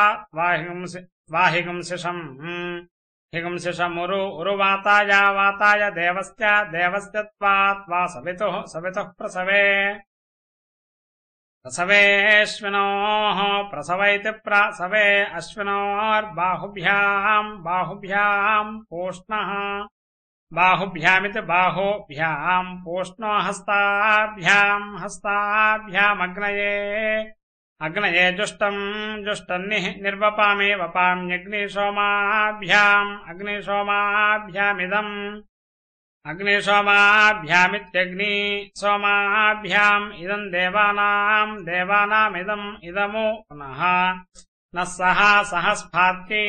వాహిగుంసి వాహిగుంసిషం హిగుంసిషమురు ఉరువాతాయ వాతాయ దేవస్య దేవస్య త్వాత్ వా సవితుః సవితుః ప్రసవే ప్రసవేऽश्विनोः प्रसव इति प्रसवे अश्विनोर्बाहुभ्याम् बाहुभ्याम् पूष्णः बाहुभ्यामिति बाहुभ्याम् पूष्णो हस्ताभ्याम् हस्ताभ्यामग्नये अग्नये जुष्टम् जुष्टन्निः निर्वपामि वपाम्यग्निसोमाभ्याम् अग्निसोमाभ्यामिदम् अग्निसोमाभ्यामित्यग्नि सोमाभ्याम् इदम् देवानाम् देवानामिदम् इदमु पुनः नः सह सह स्फात्यै